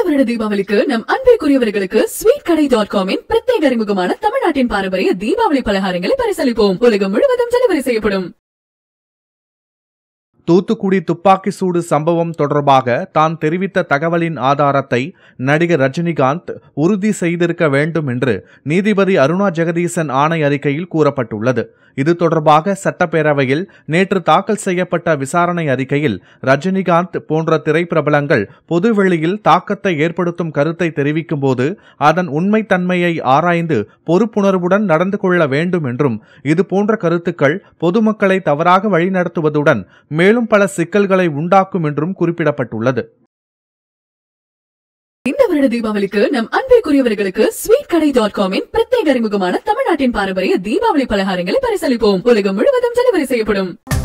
வருட தீபாவளிக்கு நம் அன்பிற்குரியவர்களுக்கு ஸ்வீட் கடை டாட் காமின் பிரத்யேக அறிமுகமான தமிழ்நாட்டின் பாரம்பரிய தீபாவளி பலகாரங்களை பரிசளிப்போம் உலகம் முழுவதும் டெலிவரி செய்யப்படும் தூத்துக்குடி துப்பாக்கி சூடு சம்பவம் தொடர்பாக தான் தெரிவித்த தகவலின் ஆதாரத்தை நடிகர் ரஜினிகாந்த் உறுதி செய்திருக்க வேண்டும் என்று நீதிபதி அருணா ஜெகதீசன் ஆணை அறிக்கையில் கூறப்பட்டுள்ளது இது தொடர்பாக சட்டப்பேரவையில் நேற்று தாக்கல் செய்யப்பட்ட விசாரணை அறிக்கையில் ரஜினிகாந்த் போன்ற திரைப்பிரபலங்கள் பொதுவெளியில் தாக்கத்தை ஏற்படுத்தும் கருத்தை தெரிவிக்கும் போது அதன் உண்மைத்தன்மையை ஆராய்ந்து பொறுப்புணர்வுடன் நடந்து கொள்ள வேண்டும் என்றும் இது போன்ற கருத்துக்கள் பொதுமக்களை தவறாக வழிநடத்துவதுடன் மேலும் பல சிக்கல்களை உண்டாக்கும் என்றும் குறிப்பிடப்பட்டுள்ளது இந்த வருட தீபாவளிக்கு நம் அன்பிற்குரியவர்களுக்கு ஸ்வீட் கடை டாட் காமின் பிரத்யேக அறிமுகமான தமிழ்நாட்டின் பாரம்பரிய தீபாவளி பலகாரங்களை பரிசளிப்போம் உலகம் முழுவதும் டெலிவரி செய்யப்படும்